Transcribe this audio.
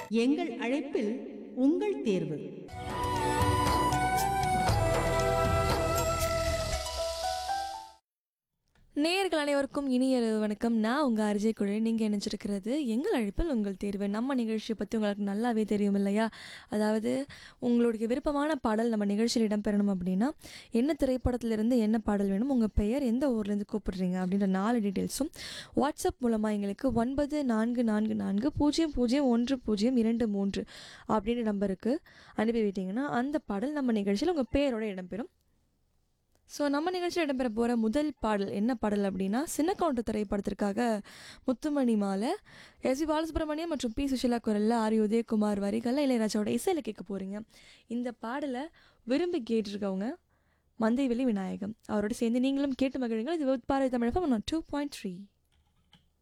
எங்கள் அழைப்பில் உங்கள் தேர்வு நேயர்கள் அனைவருக்கும் இனிய இரவு வணக்கம் நான் உங்கள் அரிஜய் குழல் நீங்கள் நினச்சிருக்கிறது எங்கள் அழைப்பில் உங்கள் தேர்வு நம்ம நிகழ்ச்சியை பற்றி உங்களுக்கு நல்லாவே தெரியும் இல்லையா அதாவது உங்களுடைய விருப்பமான பாடல் நம்ம நிகழ்ச்சியில் இடம்பெறணும் அப்படின்னா என்ன திரைப்படத்திலிருந்து என்ன பாடல் வேணும் உங்கள் பெயர் எந்த ஊர்லேருந்து கூப்பிடுறீங்க அப்படின்ற நாலு டீட்டெயில்ஸும் வாட்ஸ்அப் மூலமாக எங்களுக்கு ஒன்பது நான்கு நான்கு நான்கு பூஜ்ஜியம் பூஜ்ஜியம் ஒன்று பூஜ்ஜியம் இரண்டு மூன்று அப்படின்ற நம்பருக்கு அனுப்பி விட்டீங்கன்னா அந்த பாடல் நம்ம நிகழ்ச்சியில் உங்கள் பெயரோட இடம்பெறும் ஸோ நம்ம நிகழ்ச்சியில் இடம்பெற போகிற முதல் பாடல் என்ன பாடல் அப்படின்னா சின்ன கவுண்டர் திரைப்படத்திற்காக முத்துமணி மாலை எஸ் வி பாலசுப்ரமணியம் மற்றும் பி சுஷிலா குரலில் ஆரி உதயகுமார் வரிகளில் இளையராஜாவோட இசையில் கேட்க போகிறீங்க இந்த பாடலை விரும்பி கேட்டிருக்கவங்க மந்தைவெளி விநாயகம் அவரோட சேர்ந்து நீங்களும் கேட்டு மகிழுங்கள் இது Bharathi Tamizhagam two point three